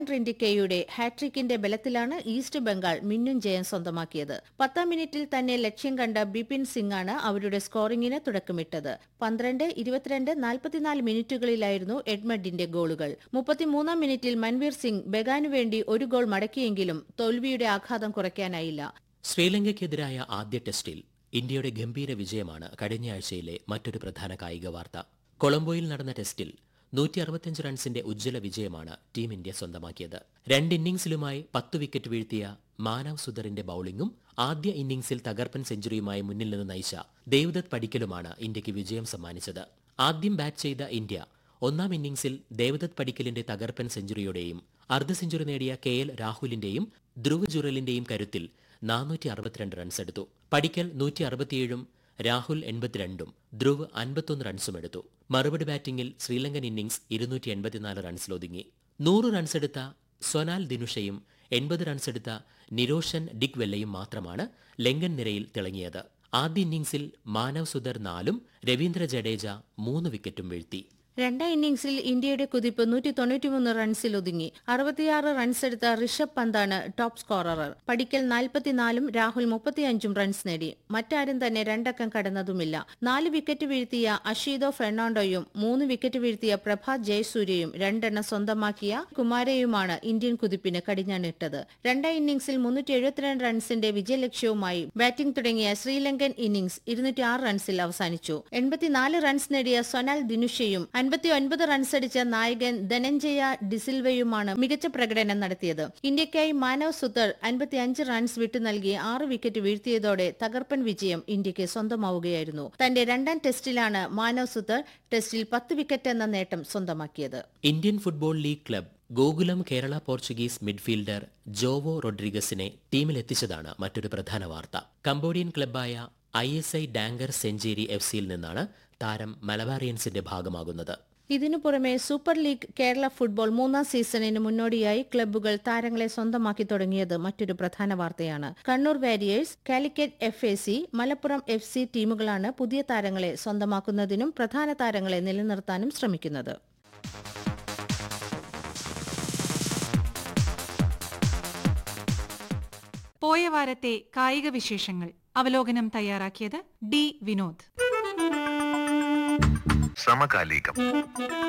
ട്രിൻഡിക്കയുടെ ഹാട്രിക്കിന്റെ ബലത്തിലാണ് east Bengal മിന്നും ജയം സ്വന്തമാക്കിയത് പത്താം മിനിറ്റിൽ തന്നെ ലക്ഷ്യം കണ്ട ബിപിൻ സിംഗാണ് അവരുടെ സ്കോറിംഗിന് തുടക്കമിട്ടത് പന്ത്രണ്ട് ഇരുപത്തിരണ്ട് നാൽപ്പത്തിനാല് മിനിറ്റുകളിലായിരുന്നു എഡ്മഡിന്റെ ഗോളുകൾ മുപ്പത്തിമൂന്നാം മിനിറ്റിൽ മൻവീർ സിംഗ് ബെഗാനു വേണ്ടി ഒരു ഗോൾ മടക്കിയെങ്കിലും തോൽവിയുടെ ആഘാതം കുറയ്ക്കാനായില്ല ശ്രീലങ്കയ്ക്കെതിരായ ആദ്യ ടെസ്റ്റിൽ ഇന്ത്യയുടെ ഗംഭീര വിജയമാണ് കഴിഞ്ഞയാഴ്ചയിലെ മറ്റൊരു പ്രധാന കായിക വാർത്ത കൊളംബോയിൽ നടന്ന ടെസ്റ്റിൽ നൂറ്റി അറുപത്തിയഞ്ച് റൺസിന്റെ ഉജ്ജ്വല വിജയമാണ് ടീം ഇന്ത്യ സ്വന്തമാക്കിയത് രണ്ട് ഇന്നിംഗ്സിലുമായി പത്ത് വിക്കറ്റ് വീഴ്ത്തിയ മാനവ് സുധറിന്റെ ബൌളിംഗും ആദ്യ ഇന്നിംഗ്സിൽ തകർപ്പൻ സെഞ്ചുറിയുമായി മുന്നിൽ നിന്ന് നയിച്ച ദേവദത്ത് പടിക്കലുമാണ് ഇന്ത്യക്ക് വിജയം സമ്മാനിച്ചത് ആദ്യം ബാറ്റ് ചെയ്ത ഇന്ത്യ ഒന്നാം ഇന്നിംഗ്സിൽ ദേവദത്ത് പടിക്കലിന്റെ തകർപ്പൻ സെഞ്ചുറിയുടെയും അർദ്ധ സെഞ്ചുറി നേടിയ കെ എൽ രാഹുലിന്റെയും ധ്രുവ് ജുറലിന്റെയും കരുത്തിൽ നാനൂറ്റി അറുപത്തിരണ്ട് റൺസ് എടുത്തു പടിക്കൽ നൂറ്റി അറുപത്തിയേഴും രാഹുൽ എൺപത്തിരണ്ടും ധ്രുവ് അൻപത്തൊന്ന് റൺസും എടുത്തു മറുപടി ബാറ്റിംഗിൽ ശ്രീലങ്കൻ ഇന്നിംഗ്സ് ഇരുന്നൂറ്റി എൺപത്തിനാല് റൺസിലൊതുങ്ങി നൂറ് റൺസെടുത്ത സൊനാൽ ദിനുഷയും എൺപത് റൺസെടുത്ത നിരോഷൻ ഡിക് വെല്ലയും മാത്രമാണ് ലങ്കൻ നിരയിൽ തിളങ്ങിയത് ആദ്യ ഇന്നിംഗ്സിൽ മാനവ് സുധർ നാലും രവീന്ദ്ര ജഡേജ മൂന്ന് വിക്കറ്റും വീഴ്ത്തി രണ്ടാം ഇന്നിംഗ്സിൽ ഇന്ത്യയുടെ കുതിപ്പ് നൂറ്റി തൊണ്ണൂറ്റിമൂന്ന് റൺസിൽ ഒതുങ്ങി അറുപത്തിയാറ് റൺസെടുത്ത ഋഷഭ് പന്താണ് ടോപ്പ് സ്കോറർ പടിക്കൽ നാൽപ്പത്തിനാലും രാഹുൽ മുപ്പത്തിയഞ്ചും റൺസ് നേടി മറ്റാരും തന്നെ രണ്ടക്കം കടന്നതുമില്ല നാല് വിക്കറ്റ് വീഴ്ത്തിയ അഷീദോ ഫെർണാണ്ടോയും മൂന്ന് വിക്കറ്റ് വീഴ്ത്തിയ പ്രഭാത് ജയസൂര്യയും രണ്ടെണ്ണം സ്വന്തമാക്കിയ കുമാരയുമാണ് ഇന്ത്യൻ കുതിപ്പിന് കടിഞ്ഞാണിട്ടത് രണ്ടാം ഇന്നിംഗ്സിൽ മുന്നൂറ്റി എഴുപത്തിരണ്ട് റൺസിന്റെ വിജയലക്ഷ്യവുമായി ബാറ്റിംഗ് തുടങ്ങിയ ശ്രീലങ്കൻ ഇന്നിംഗ്സ് ഇരുന്നൂറ്റി ആറ് റൺസിൽ അവസാനിച്ചു എൺപത്തിനാല് റൺസ് നേടിയ സൊനാൽ ദിനുഷയും അൻപത്തി ഒൻപത് റൺസടിച്ച നായകൻ ധനഞ്ജയ ഡിസിൽവയുമാണ് മികച്ച പ്രകടനം നടത്തിയത് ഇന്ത്യയ്ക്കായി മാനവ് സുത്തർ അൻപത്തിയഞ്ച് റൺസ് വിട്ടു നൽകി ആറ് വിക്കറ്റ് വീഴ്ത്തിയതോടെ തകർപ്പൻ വിജയം ഇന്ത്യക്ക് സ്വന്തമാവുകയായിരുന്നു തന്റെ രണ്ടാം ടെസ്റ്റിലാണ് മാനവ് സുത്തർ ടെസ്റ്റിൽ പത്ത് വിക്കറ്റ് എന്ന നേട്ടം സ്വന്തമാക്കിയത് Indian football league club Gokulam Kerala Portuguese midfielder Joao റോഡ്രിഗസിനെ ടീമിലെത്തിച്ചതാണ് മറ്റൊരു പ്രധാന വാർത്ത കംബോഡിയൻ ക്ലബ്ബായ I S I Dangkor Senchey F സിയിൽ നിന്നാണ് താരം മലബാറിയൻസിന്റെ ഭാഗമാകുന്നത് ഇതിനു പുറമെ സൂപ്പർ ലീഗ് കേരള ഫുട്ബോൾ മൂന്നാം സീസണിന് മുന്നോടിയായി ക്ലബ്ബുകൾ താരങ്ങളെ സ്വന്തമാക്കി തുടങ്ങിയത് മറ്റൊരു പ്രധാന വാർത്തയാണ് Kannur warriors Calicut F A C Malappuram F C ടീമുകളാണ് പുതിയ താരങ്ങളെ സ്വന്തമാക്കുന്നതിനും പ്രധാന താരങ്ങളെ നിലനിർത്താനും ശ്രമിക്കുന്നത് പോയ വാരത്തെ കായിക വിശേഷങ്ങൾ അവലോകനം തയ്യാറാക്കിയത് ഡി വിനോദ് സമകാലികം